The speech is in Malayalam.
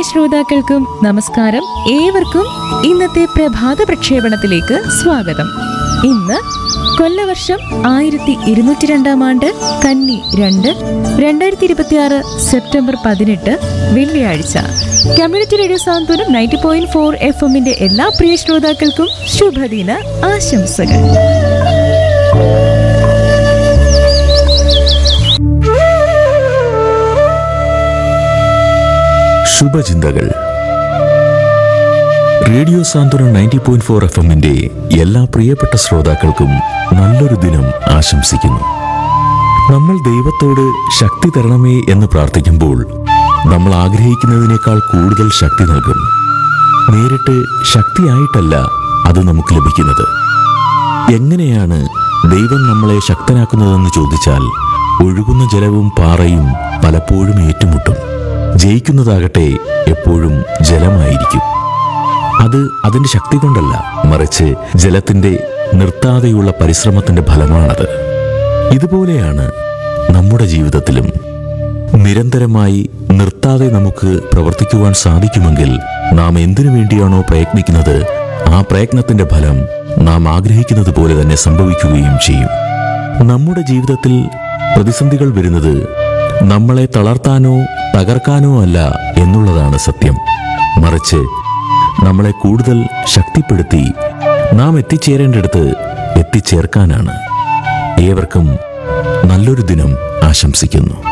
ശ്രോതാക്കൾക്കും നമസ്കാരം ഏവർക്കും ഇന്നത്തെ പ്രഭാത പ്രക്ഷേപണത്തിലേക്ക് സ്വാഗതം ഇന്ന് കൊല്ലവർഷം ആയിരത്തി ഇരുന്നൂറ്റി രണ്ടാം ആണ്ട് കന്നി രണ്ട് രണ്ടായിരത്തി ഇരുപത്തിയാറ് സെപ്റ്റംബർ പതിനെട്ട് വെള്ളിയാഴ്ച community radio Santhwanam ninety point four F എമ്മിന്റെ എല്ലാ പ്രിയ ശ്രോതാക്കൾക്കും ശുഭദിന ആശംസകൾ ശുഭചിന്തകൾ radio Santhwanam ninety point four F എമ്മിന്റെ എല്ലാ പ്രിയപ്പെട്ട ശ്രോതാക്കൾക്കും നല്ലൊരു ദിനം ആശംസിക്കുന്നു നമ്മൾ ദൈവത്തോട് ശക്തി തരണമേ എന്ന് പ്രാർത്ഥിക്കുമ്പോൾ നമ്മൾ ആഗ്രഹിക്കുന്നതിനേക്കാൾ കൂടുതൽ ശക്തി നൽകും നേരിട്ട് ശക്തിയായിട്ടല്ല അത് നമുക്ക് ലഭിക്കുന്നത് എങ്ങനെയാണ് ദൈവം നമ്മളെ ശക്തനാക്കുന്നതെന്ന് ചോദിച്ചാൽ ഒഴുകുന്ന ജലവും പാറയും പലപ്പോഴും ഏറ്റുമുട്ടും ജയിക്കുന്നതാകട്ടെ എപ്പോഴും ജലമായിരിക്കും അത് അതിന്റെ ശക്തി കൊണ്ടല്ല മറിച്ച് ജലത്തിന്റെ നിർത്താതെയുള്ള പരിശ്രമത്തിന്റെ ഫലമാണത് ഇതുപോലെയാണ് നമ്മുടെ ജീവിതത്തിലും നിരന്തരമായി നിർത്താതെ നമുക്ക് പ്രവർത്തിക്കുവാൻ സാധിക്കുമെങ്കിൽ നാം എന്തിനു വേണ്ടിയാണോ പ്രയത്നിക്കുന്നത് ആ പ്രയത്നത്തിന്റെ ഫലം നാം ആഗ്രഹിക്കുന്നത് പോലെ തന്നെ സംഭവിക്കുകയും ചെയ്യും നമ്മുടെ ജീവിതത്തിൽ പ്രതിസന്ധികൾ വരുന്നത് നമ്മളെ തളർത്താനോ തകർക്കാനോ അല്ല എന്നുള്ളതാണ് സത്യം മറിച്ച് നമ്മളെ കൂടുതൽ ശക്തിപ്പെടുത്തി നാം എത്തിച്ചേരേണ്ടടുത്ത് എത്തിച്ചേർക്കാനാണ് ഏവർക്കും നല്ലൊരു ദിനം ആശംസിക്കുന്നു